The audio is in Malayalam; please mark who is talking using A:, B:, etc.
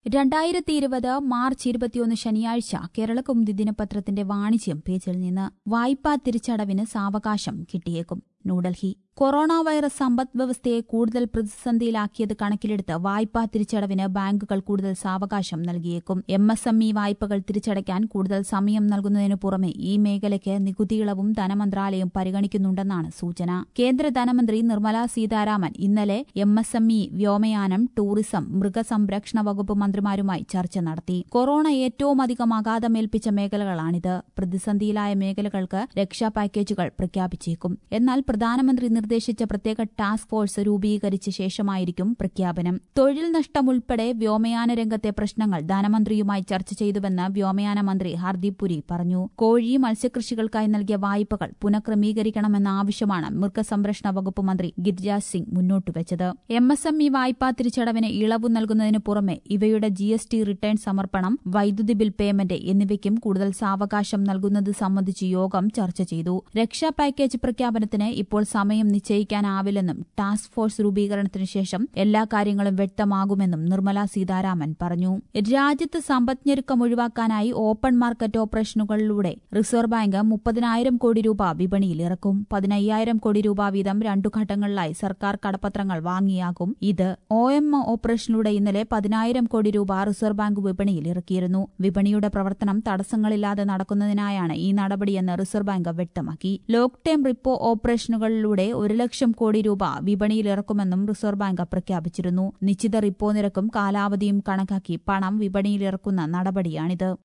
A: രണ്ടായിരത്തി ഇരുപത് മാർച്ച് ഇരുപത്തിയൊന്ന് ശനിയാഴ്ച കേരളകൗമുദി ദിനപത്രത്തിന്റെ വാണിജ്യം പേജിൽ നിന്ന് വായ്പാ തിരിച്ചടവിന് സാവകാശം കിട്ടിയേക്കും ന്യൂഡൽഹി കൊറോണ വൈറസ് സമ്പദ് വ്യവസ്ഥയെ കൂടുതൽ പ്രതിസന്ധിയിലാക്കിയത് കണക്കിലെടുത്ത് വായ്പാ തിരിച്ചടവിന് ബാങ്കുകൾ കൂടുതൽ സാവകാശം നൽകിയേക്കും എം എസ് എം ഇ വായ്പകൾ തിരിച്ചടയ്ക്കാൻ കൂടുതൽ സമയം നൽകുന്നതിനു പുറമെ ഈ മേഖലയ്ക്ക് നികുതി ഇളവും ധനമന്ത്രാലയം പരിഗണിക്കുന്നുണ്ടെന്നാണ് സൂചന കേന്ദ്ര ധനമന്ത്രി നിർമ്മല സീതാരാമൻ ഇന്നലെ എം എസ് എം ഇ വ്യോമയാനം ടൂറിസം മൃഗസംരക്ഷണ വകുപ്പ് മന്ത്രിമാരുമായി ചർച്ച നടത്തി കൊറോണ ഏറ്റവും അധികം ആഘാതമേൽപ്പിച്ച മേഖലകളാണിത് പ്രതിസന്ധിയിലായ മേഖലകൾക്ക് രക്ഷാ പാക്കേജുകൾ പ്രഖ്യാപിച്ചേക്കും എന്നാൽ പ്രധാനമന്ത്രി നിർദ്ദേശിച്ച പ്രത്യേക ടാസ്ക് ഫോഴ്സ് രൂപീകരിച്ച ശേഷമായിരിക്കും പ്രഖ്യാപനം തൊഴിൽ നഷ്ടം ഉൾപ്പെടെ വ്യോമയാന രംഗത്തെ പ്രശ്നങ്ങൾ ധനമന്ത്രിയുമായി ചർച്ച ചെയ്തുവെന്ന് വ്യോമയാന മന്ത്രി ഹർദീപ് പുരി പറഞ്ഞു കോഴി മത്സ്യകൃഷികൾക്കായി നൽകിയ വായ്പകൾ പുനഃക്രമീകരിക്കണമെന്ന ആവശ്യമാണ് മൃഗസംരക്ഷണ വകുപ്പ് മന്ത്രി ഗിരിരാജ് സിംഗ് മുന്നോട്ടുവച്ചത് എം എസ് എം ഇ വായ്പാ തിരിച്ചടവിന് ഇളവ് നൽകുന്നതിന് പുറമെ ഇവയുടെ ജി എസ് ടി റിട്ടേൺ സമർപ്പണം വൈദ്യുതി ബിൽ പേയ്മെന്റ് എന്നിവയ്ക്കും കൂടുതൽ സാവകാശം നൽകുന്നത് സംബന്ധിച്ച് യോഗം ചർച്ച ചെയ്തു രക്ഷാ പാക്കേജ് പ്രഖ്യാപനത്തിന് ഇപ്പോൾ സമയം നിശ്ചയിക്കാനാവില്ലെന്നും ടാസ്ക് ഫോഴ്സ് രൂപീകരണത്തിനു ശേഷം എല്ലാ കാര്യങ്ങളും വ്യക്തമാകുമെന്നും നിർമ്മല സീതാരാമൻ പറഞ്ഞു രാജ്യത്ത് സമ്പദ്ഞെരുക്കം ഒഴിവാക്കാനായി ഓപ്പൺ മാർക്കറ്റ് ഓപ്പറേഷനുകളിലൂടെ റിസർവ് ബാങ്ക് മുപ്പതിനായിരം കോടി രൂപ വിപണിയിൽ ഇറക്കും പതിനയ്യായിരം കോടി രൂപ വീതം രണ്ടു ഘട്ടങ്ങളിലായി സർക്കാർ കടപ്പത്രങ്ങൾ വാങ്ങിയാകും ഇത് ഒ എം ഓപ്പറേഷനിലൂടെ ഇന്നലെ പതിനായിരം കോടി രൂപ റിസർവ് ബാങ്ക് വിപണിയിൽ ഇറക്കിയിരുന്നു വിപണിയുടെ പ്രവർത്തനം തടസ്സങ്ങളില്ലാതെ നടക്കുന്നതിനായാണ് ഈ നടപടിയെന്ന് റിസർവ് ബാങ്ക് വ്യക്തമാക്കി ലോങ് ടേം റിപ്പോ ഓപ്പറേഷനുകളിലൂടെ ഒരു ലക്ഷം കോടി രൂപ വിപണിയിൽ ഇറക്കുമെന്നും റിസർവ് ബാങ്ക് പ്രഖ്യാപിച്ചിരുന്നു നിശ്ചിത റിപ്പോ നിരക്കും കാലാവധിയും കണക്കാക്കി പണം വിപണിയിലിറക്കുന്ന നടപടിയാണിത്